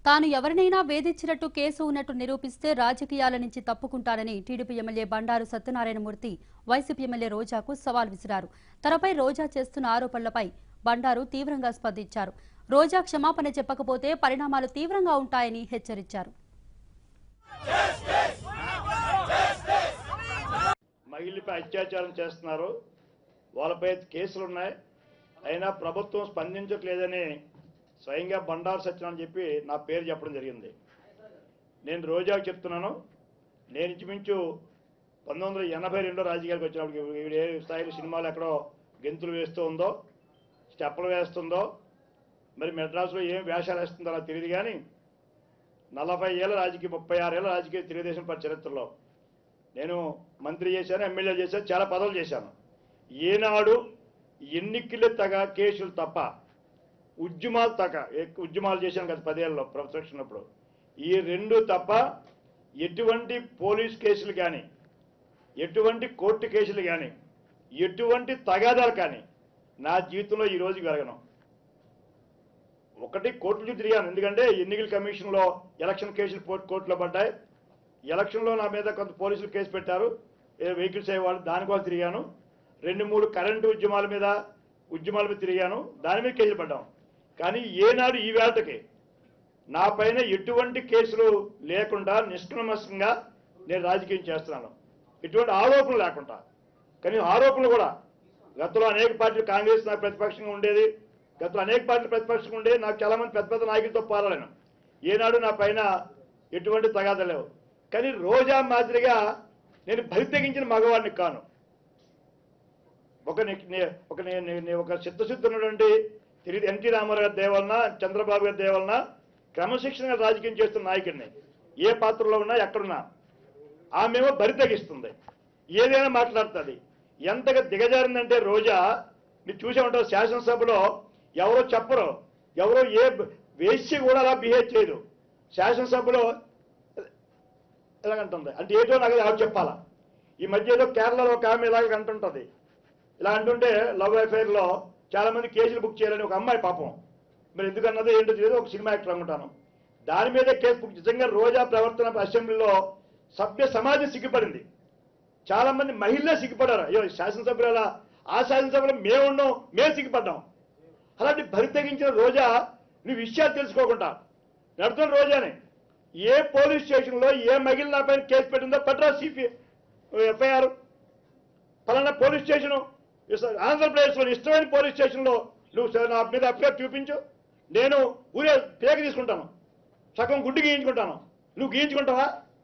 తాను ఎవరినైనా వేధించినట్టు కేసు ఉన్నట్టు నిరూపిస్తే రాజకీయాల నుంచి తప్పుకుంటానని TDP MLA Bandaru Satyanarayana Murthy YCP MLA రోజాకు సవాల్ విసిరారు తనపై రోజా చేస్తున్న ఆరోపణలపై బండారు తీవ్రంగా స్పందించారు రోజా క్షమాపణ చెప్పకపోతే పరిణామాలు తీవ్రంగా ఉంటాయని హెచ్చరించారు మహిళపై అత్యాచారం చేస్తున్నారు వాళ్ళపై కేసులు ఉన్నాయి అయినా ప్రభుత్వం స్పందించట్లేదని స్వయంగా బండారు సత్యనారాయణ చెప్పి నా పేరు చెప్పడం జరిగింది నేను రోజాకు చెప్తున్నాను నేను ఇంచుమించు పంతొమ్మిది వందల ఎనభై రెండో రాజకీయాలకు వచ్చినప్పుడు ఈవిడ ఏ స్థాయిలో సినిమాలు ఎక్కడో గెంతులు వేస్తూ ఉందో స్టెప్పులు వేస్తుందో మరి మెడ్రాస్లో ఏం వేషాలు వేస్తుందో నాకు తెలియదు కానీ నలభై ఏళ్ళ రాజకీయ ముప్పై ఆరు ఏళ్ళ రాజకీయ తెలుగుదేశం పార్టీ చరిత్రలో నేను మంత్రి చేశాను ఎమ్మెల్యే చేశాను చాలా పదవులు చేశాను ఏనాడు ఎన్నికలు తగ కేసులు తప్ప ఉద్యమాలు తగ ఎక్కువ ఉద్యమాలు చేశాను కదా పదేళ్ళలో ప్రతిపక్షం ఉన్నప్పుడు ఈ రెండు తప్ప ఎటువంటి పోలీస్ కేసులు కానీ ఎటువంటి కోర్టు కేసులు కానీ ఎటువంటి తగాదాలు కానీ నా జీవితంలో ఈ రోజు జరగను ఒకటి కోర్టులు తిరిగాను ఎందుకంటే ఎన్నికల కమిషన్లో ఎలక్షన్ కేసులు కోర్టు- కోర్టులో పడ్డాయి ఎలక్షన్లో నా మీద కొంత పోలీసులు కేసు పెట్టారు ఏ వెహికల్స్ అయ్యేవాళ్ళు దానికోసం తిరిగాను రెండు మూడు కరెంటు ఉద్యమాల మీద ఉద్యమాల మీద తిరిగాను దాని మీద కేసులు పడ్డాం కానీ ఏనాడు ఈ వేళకి నా పైన ఎటువంటి కేసులు లేకుండా నిష్క్రమశంగా నేను రాజకీయం చేస్తున్నాను ఎటువంటి ఆరోపణలు లేకుండా కానీ ఆరోపణలు కూడా గతంలో అనేక పార్టీలు కాంగ్రెస్ నాకు ప్రతిపక్షంగా ఉండేది గతంలో అనేక పార్టీలు ప్రతిపక్షంగా ఉండేది నాకు చాలా మంది పెద్ద పెద్ద నాయకులతో పోరాడాను ఏనాడు నా పైన ఎటువంటి తగాద లేవు కానీ రోజా మాదిరిగా నేను బలి తెగించిన మగవాడిని కాను ఒక ని- నే- ఒక నే- నే- నే- ఒక చిత్తశుద్ధి ఉన్నటువంటి తిరిగి ఎన్టీ రామారావు గారి దేవలన చంద్రబాబు గారి దేవలన క్రమశిక్షణగా రాజకీయం చేస్తున్న నాయకుడిని ఏ పాత్రలో ఉన్నా ఎక్కడున్నా ఆమెమో బరి తెగిస్తుంది ఏదైనా మాట్లాడుతుంది ఎంతగా దిగజారిందంటే రోజా మీరు చూసే ఉంటారు శాసనసభలో ఎవరో చెప్పరు ఎవరో ఏ వేసి కూడా అలా బిహేవ్ చేయదు శాసనసభలో ఇలాగంటుంది అంటే ఏదో నాకు ఎవరు చెప్పాలా ఈ మధ్య ఏదో కేరళలో ఒక ఆమె ఇలాగ అంటుంటుంది ఇలా అంటుంటే లవ్ అఫైర్లో చాలా మంది కేసులు బుక్ చేయాలని ఒక అమ్మాయి పాపం మరి ఎందుకన్నదో ఏంటో తెలియదు ఒక సినిమా యాక్టర్ అనుకుంటాను దాని మీద కేసు బుక్ నిజంగా రోజా ప్రవర్తన అసెంబ్లీలో సభ్య సమాజం సిగ్గుపడింది చాలా మంది మహిళలే సిగ్గుపడారు అయ్యో శాసనసభ్యులు అలా ఆ శాసనసభలో మేము ఉన్నాం మేము సిగ్గుపడ్డాం అలాంటి బరి తెగించిన రోజా నువ్వు విషయాలు తెలుసుకోకుండా నడుతున్న రోజానే ఏ పోలీస్ స్టేషన్లో ఏ మహిళ నా పైన కేసు పెట్టిందో పట్రా సిపి ఎఫ్ఐఆర్ ఫలానా పోలీస్ స్టేషను ఇస్- ఆంధ్రప్రదేశ్లో ఇష్టమైన పోలీస్ స్టేషన్లో నువ్వు స- నా మీద ఎఫ్ఐఆర్ చూపించు నేను ఊరే పేక తీసుకుంటాను సగం గుడ్డు గీయించుకుంటాను నువ్వు గీయించుకుంటావా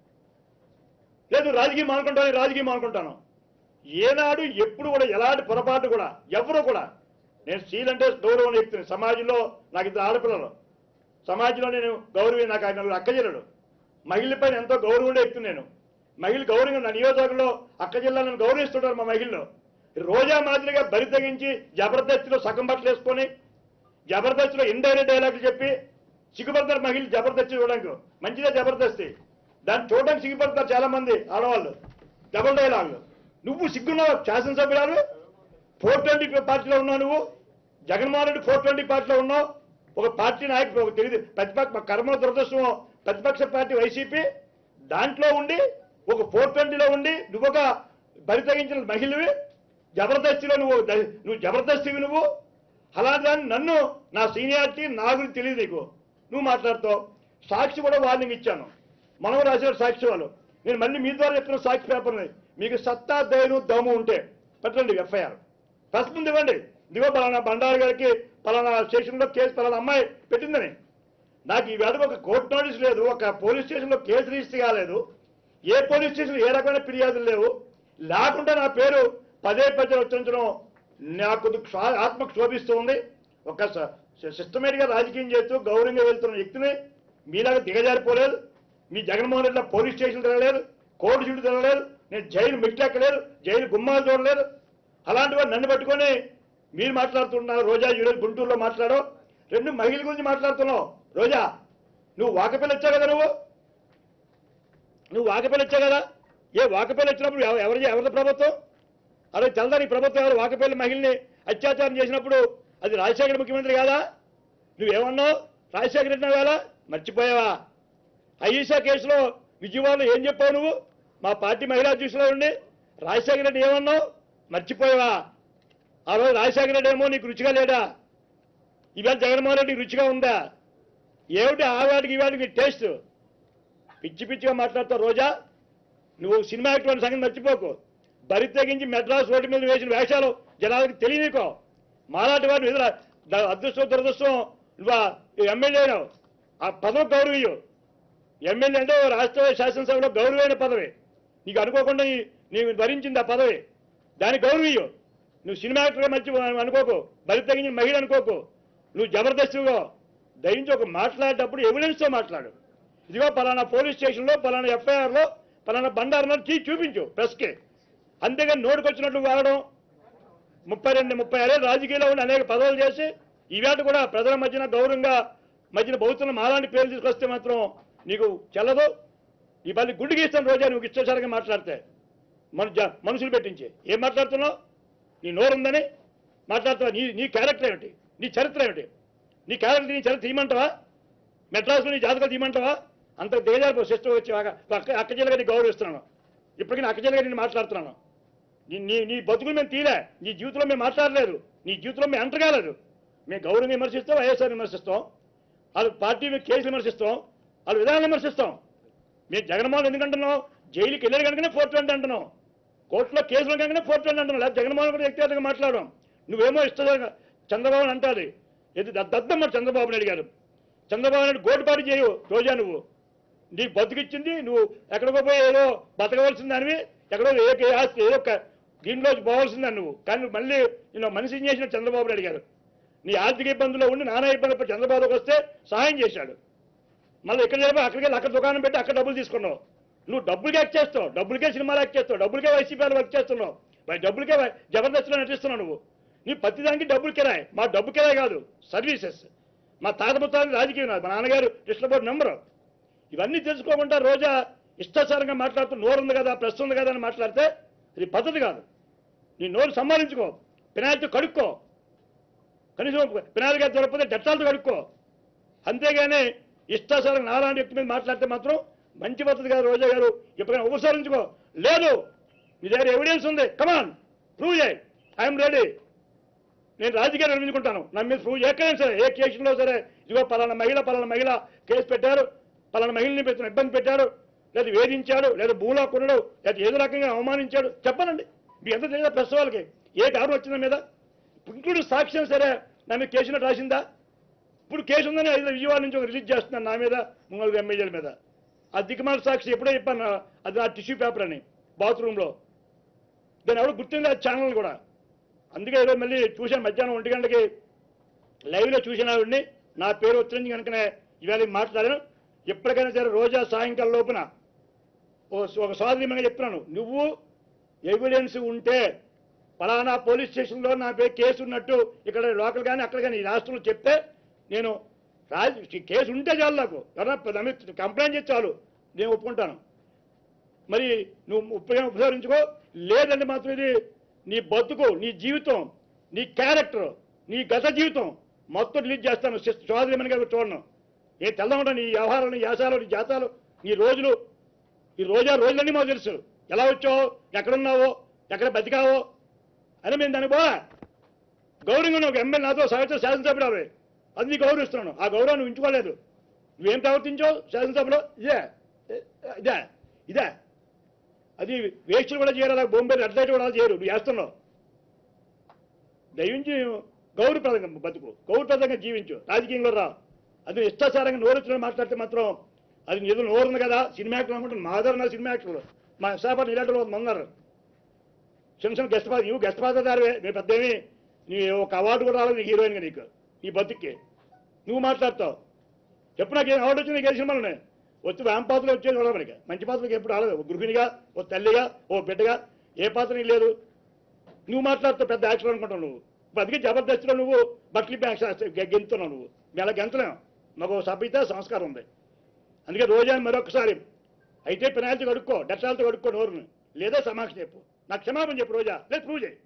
లేదు రాజకీయం అనుకుంటాను రాజకీయం అనుకుంటాను ఏనాడు ఎప్పుడు కూడా ఎలాంటి పొరపాటు కూడా ఎవరు కూడా నేను స్త్రీలు అంటే గౌరవం వ్యక్తిని సమాజంలో నాకు ఇద్దరు ఆడపిల్లలు సమాజంలో నేను గౌరవం నాకు ఆయన నలుగురు అక్కచెల్లెలు మహిళపై ఎంతో గౌరవం ఉండే వ్యక్తి నేను మహిళ గౌరవం నా నియోజకవర్గంలో అక్క జిల్లా నన్ను గౌరవిస్తుంటారు మా మహిళలు రోజా మాదిరిగా బరి తెగించి జబర్దస్తిలో సగం బట్టలు వేసుకొని జబర్దస్తిలో ఇండైరెక్ట్ డైలాగులు చెప్పి సిగ్గుపడతారు మహిళలు జబర్దస్తి చూడడానికి మంచిదే జబర్దస్తి దాన్ని చూడడానికి సిగ్గుపడతారు చాలా మంది ఆడవాళ్ళు డబుల్ డైలాగులు నువ్వు సిగ్గున్నావు శాసనసభ్యురాలు ఫోర్ ట్వంటీ పార్టీలో ఉన్నావు నువ్వు జగన్మోహన్ రెడ్డి ఫోర్ ట్వంటీ పార్టీలో ఉన్నావు ఒక పార్టీ నాయకుడు ఒక తెలియదు ప్రతిపక్ష కర్మ దురదృష్టం ప్రతిపక్ష పార్టీ వైసీపీ దాంట్లో ఉండి ఒక ఫోర్ ట్వంటీలో ఉండి నువ్వు ఒక బరి తెగించిన మహిళవి జబర్దస్తిలో నువ్వు ద- నువ్వు జబర్దస్తివి నువ్వు అలాంటి దాన్ని నన్ను నా సీనియారిటీ నా గురించి తెలియదు నీకు నువ్వు మాట్లాడుతావు సాక్షి కూడా వార్నింగ్ ఇచ్చాను మనం రాసిన సాక్షి వాళ్ళు నేను మళ్ళీ మీ ద్వారా చెప్తున్న సాక్షి పేపర్ని మీకు సత్తా ధైర్యం దమ్ము ఉంటే పెట్టండి ఎఫ్ఐఆర్ ఫస్ట్ ముందు ఇవ్వండి ఇదిగో పలానా బండారు గారికి పలానా స్టేషన్లో కేసు పలానా అమ్మాయి పెట్టిందని నాకు ఈ వేళకు ఒక కోర్టు నోటీస్ లేదు ఒక పోలీస్ స్టేషన్లో కేసు రిజిస్టర్ కాలేదు ఏ పోలీస్ స్టేషన్ ఏ రకమైన ఫిర్యాదులు లేవు లేకుండా నా పేరు పదే పదే ఉచ్చరించడం నాకు క్షా- ఆత్మకు శోభిస్తుంది ఒక సిస్టమేటిక్గా రాజకీయం చేస్తూ గౌరవంగా వెళ్తున్న వ్యక్తిని మీలాగా దిగజారిపోలేదు మీ జగన్మోహన్ రెడ్డి పోలీస్ స్టేషన్ తిరగలేదు కోర్టు చుట్టూ తిరగలేదు నేను జైలు మెట్లెక్కలేదు జైలు గుమ్మాలు చూడలేదు అలాంటి వాడు నన్ను పట్టుకొని మీరు మాట్లాడుతున్నారు రోజా ఈరోజు గుంటూరులో మాట్లాడో రెండు మహిళల గురించి మాట్లాడుతున్నావు రోజా నువ్వు వాకపిల్ల ఇచ్చావు కదా నువ్వు నువ్వు వాకపిల్ల ఇచ్చావు కదా ఏ వాకపిల్ల ఇచ్చినప్పుడు ఎవ- ఎవరి ఎవరిది ప్రభుత్వం అదే తెలదా నీ ప్రభుత్వం ఎవరు వాకపల్లి మహిళని అత్యాచారం చేసినప్పుడు అది రాజశేఖర ముఖ్యమంత్రి కాదా నువ్వేమన్నావు రాజశేఖర రెడ్డి కదా మర్చిపోయావా అయ్యసా కేసులో విజయవాడలో ఏం చెప్పావు నువ్వు మా పార్టీ మహిళా అధ్యక్షులో ఉండి రాజశేఖర రెడ్డి ఏమన్నావు మర్చిపోయావా ఆ రోజు రాజశేఖర రెడ్డి ఏమో నీకు రుచిగా లేడా ఇవాళ జగన్మోహన్ రెడ్డి రుచిగా ఉందా ఏమిటి ఆ వాటికి ఈ వాటికి టేస్ట్ పిచ్చి పిచ్చిగా మాట్లాడతావు రోజా నువ్వు సినిమా యాక్టర్ అనే సంగతి మర్చిపోకు బరి తెగించి మెడ్రాస్ రోడ్డు మీద వేసిన వేషాలు జనాలకు తెలియనికో మాలాంటి వాడిని ఎదుర ద- అదృష్టం దురదృష్టం నువ్వు ఎమ్మెల్యే అయినావు ఆ పదవి గౌరవీయు ఎమ్మెల్యే అంటే ఓ రాష్ట్ర శాసనసభలో గౌరవమైన పదవి నీకు అనుకోకుండా నీ- నీవు భరించింది ఆ పదవి దాని గౌరవీయు నువ్వు సినిమా యాక్టర్గా మంచి అనుకోకు బలి తగిన మహిళ అనుకోకు నువ్వు జబర్దస్తిగా దయించి ఒక మాట్లాడేటప్పుడు ఎవిడెన్స్తో మాట్లాడు ఇదిగో పలానా పోలీస్ స్టేషన్లో పలానా ఎఫ్ఐఆర్లో పలానా బండారంలో చీ చూపించు ప్రెస్కి అంతేగాని నోటుకొచ్చినట్లు వాడడం ముప్పై రెండు ముప్పై ఏళ్ళు రాజకీయాల్లో ఉండి అనేక పదవులు చేసి ఈవేట కూడా ప్రజల మధ్యన గౌరవంగా మధ్యన బహుతున్న మాలాంటి పేర్లు తీసుకొస్తే మాత్రం నీకు చెల్లదు ఈ పల్లి గుడ్డు గీస్తాను రోజా నువ్వు ఇష్టసారిగా మాట్లాడితే మన జ- మనుషులు పెట్టించి ఏం మాట్లాడుతున్నావు నీ నోరుందని మాట్లాడుతున్నావు నీ నీ క్యారెక్టర్ ఏమిటి నీ చరిత్ర ఏమిటి నీ క్యారెక్టర్ నీ చరిత్ర తీయమంటావా మెడ్రాస్లో నీ జాతకాలు తీయమంటావా అంత దేజాలు సిస్టర్ వచ్చి అక్క అక్క- అక్క జిల్లగా నీ గౌరవిస్తున్నాను ఇప్పటికీ నా అక్క జిల్లగా నేను మాట్లాడుతున్నాను నీ నీ నీ బతుకులు మేము తీలే నీ జీవితంలో మేము మాట్లాడలేదు నీ జీవితంలో మేము ఎంటర్ కాలేదు మేము గౌరవం విమర్శిస్తాం వైఎస్ఆర్ విమర్శిస్తాం వాళ్ళు పార్టీ మీద కేసులు విమర్శిస్తాం వాళ్ళు విధానాలు విమర్శిస్తాం మేము జగన్మోహన్ ఎందుకంటున్నాం జైలుకి వెళ్ళారు కనుకనే ఫోర్ ట్వంటీ అంటున్నాం కోర్టులో కేసులు కనుకనే ఫోర్ ట్వంటీ అంటున్నాం లేదా జగన్మోహన్ కూడా వ్యక్తిగతంగా మాట్లాడడం నువ్వేమో ఇష్టంగా చంద్రబాబు అంటాది ఇది దద్దమ్మ చంద్రబాబు నాయుడు గారు చంద్రబాబు నాయుడు గోటుపాటు చేయు రోజా నువ్వు నీకు బతుకిచ్చింది నువ్వు ఎక్కడికో పోయి ఏదో బతకవలసిన దానివి ఎక్కడో ఏ ఏ ఆస్తి ఏదో ఒక దీనిలోకి పోవాల్సిందని నువ్వు కానీ నువ్వు మళ్ళీ నేను మనిషిని చేసిన చంద్రబాబు నాయుడు గారు నీ ఆర్థిక ఇబ్బందుల్లో ఉండి నానా ఇబ్బంది పడి చంద్రబాబుకి వస్తే సహాయం చేశాడు మళ్ళీ ఇక్కడ చెప్పి అక్కడికి వెళ్ళి అక్కడ దుకాణం పెట్టి అక్కడ డబ్బులు తీసుకున్నావు నువ్వు డబ్బులకే యాక్ట్ చేస్తావు డబ్బులకే సినిమాలు యాక్ట్ చేస్తావు డబ్బులకే వైసీపీలో వర్క్ చేస్తున్నావు మరి డబ్బులకే వై- జబర్దస్త్లో నటిస్తున్నావు నువ్వు నీ ప్రతిదానికి డబ్బులు కిరాయి మా డబ్బు కిరాయి కాదు సర్వీసెస్ మా తాత ముత్తాలు రాజకీయం నాది. మా నాన్నగారు కృష్ణబోర్డు నంబరు ఇవన్నీ తెలుసుకోకుండా రోజా ఇష్టాచారంగా మాట్లాడుతూ నోరు ఉంది కదా ప్రెస్ ఉంది కదా అని మాట్లాడితే ఇది పద్ధతి కాదు నీ నోరు సంపాదించుకో పినాయిల్తో కడుక్కో కనీసం పినాయిలుగా దొరకకపోతే డెట్టాలతో కడుక్కో అంతేగాని ఇష్టాచారం నాలాంటి వ్యక్తి మీద మాట్లాడితే మాత్రం మంచి పద్ధతి కాదు రోజా గారు ఎప్పుడైనా ఉపసరించుకో లేదు మీ దగ్గర ఎవిడెన్స్ ఉంది కమాన్ ప్రూవ్ చేయి ఐఎమ్ రెడీ నేను రాజకీయాలు నిర్మించుకుంటాను నా మీద ప్రూవ్ ఎక్కడైనా సరే ఏ కేసులో సరే ఇదిగో పలానా మహిళ పలానా మహిళ కేసు పెట్టారు పలానా మహిళని పెట్టిన ఇబ్బంది పెట్టారు లేదా వేధించాడు లేదా భూలో కొనడు లేదా ఏదో రకంగా అవమానించాడు చెప్పనండి మీ ఎంత తెలియదా ప్రెస్ వాళ్ళకి ఏ కారణం వచ్చిందా మీద ఇప్పుడు సాక్ష్యం సరే నా మీద కేసులో రాసిందా ఇప్పుడు కేసు ఉందని ఐదు విజయవాడ నుంచి ఒక రిలీజ్ చేస్తున్నాను నా మీద ముంగళ ఎమ్మెల్యేల మీద ఆ దిక్కుమాల సాక్షి ఎప్పుడో చెప్పాను అది నా టిష్యూ పేపర్ అని బాత్రూంలో దాన్ని ఎవరు గుర్తుంది ఆ ఛానల్ కూడా అందుకే ఈరోజు మళ్ళీ చూశాను మధ్యాహ్నం ఒంటి గంటకి లైవ్లో చూసిన ఆవిడ్ని నా పేరు ఉత్తరించి కనుకనే ఇవాళ మాట్లాడాను ఎప్పటికైనా సరే రోజా సాయంకాలం లోపున ఓ ఒక సోదరిమని చెప్తున్నాను నువ్వు ఎవిడెన్స్ ఉంటే పలానా పోలీస్ స్టేషన్లో నా పేరు కేసు ఉన్నట్టు ఇక్కడ లోకల్ కానీ అక్కడ కానీ ఈ రాష్ట్రంలో చెప్తే నేను రాజ కేసు ఉంటే చాలు నాకు ఎవరన్నా కంప్లైంట్ చేసి చాలు నేను ఒప్పుకుంటాను మరి నువ్వు ఉపయోగం ఉపసరించుకో లేదంటే మాత్రం ఇది నీ బతుకు నీ జీవితం నీ క్యారెక్టర్ నీ గత జీవితం మొత్తం రిలీజ్ చేస్తాను చౌదరిమణి గారు చూడను ఏ తెల్లకుండా నీ వ్యవహారాలు నీ యాసాలు నీ జాతాలు నీ రోజులు ఈ రోజా రోజులన్నీ మాకు తెలుసు ఎలా వచ్చావో ఎక్కడున్నావో ఎక్కడ బతికావో అని మేము దానికి పోవా గౌరవంగా నువ్వు ఎమ్మెల్యే నాతో సహచర శాసనసభ్యుడు అవి అది నీకు గౌరవిస్తున్నాను ఆ గౌరవం నువ్వు ఉంచుకోలేదు నువ్వేం ప్రవర్తించావు శాసనసభలో ఇదే ఏ- ఇదే ఇదే అది వేస్టులు కూడా చేయరు అలా బొంబే రెడ్ లైట్ కూడా అలా చేయరు నువ్వు చేస్తున్నావు దయించి గౌరవప్రదంగా బతుకు గౌరవప్రదంగా జీవించు రాజకీయంలో రా అది ఇష్టాచారంగా నోరొచ్చిన మాట్లాడితే మాత్రం అది నిధులు నోరుంది కదా సినిమా యాక్టర్ అనుకుంటాను మా దగ్గర నా సినిమా యాక్టర్లు మా విశాఖపట్నం ఇలాంటి వాళ్ళు ఉన్నారు చిన్న చిన్న గెస్ట్ పాత్ర నువ్వు గెస్ట్ పాత్రదారివే నేను పెద్ద ఏమి నీ ఒక అవార్డు కూడా రాలేదు హీరోయిన్గా నీకు నీ బతుక్కి నువ్వు మాట్లాడతావు ఎప్పుడు నాకు ఏం అవార్డు వచ్చింది నీకు ఏ సినిమాలోనే వచ్చి వ్యామ్ పాత్రలు వచ్చేది కూడా మనకి మంచి పాత్రకి ఎప్పుడు రాలేదు ఒక గృహిణిగా ఓ తల్లిగా ఓ బిడ్డగా ఏ పాత్ర నీకు లేదు నువ్వు మాట్లాడుతావు పెద్ద యాక్టర్ అనుకుంటావు నువ్వు ఇప్పుడు అందుకే జబర్దస్త్లో నువ్వు బట్టలు గెంతున్నావు నువ్వు మేము అలా గెంతలేం మాకు సభ్యత సంస్కారం ఉంది అందుకే రోజా మరొకసారి అయితే పినాయిలతో కడుక్కో డెట్టాలతో కడుక్కో నోరుని లేదా సమాక్ష చెప్పు నాకు క్షమాపణ చెప్పు రోజా లేదు ప్రూవ్ చేయి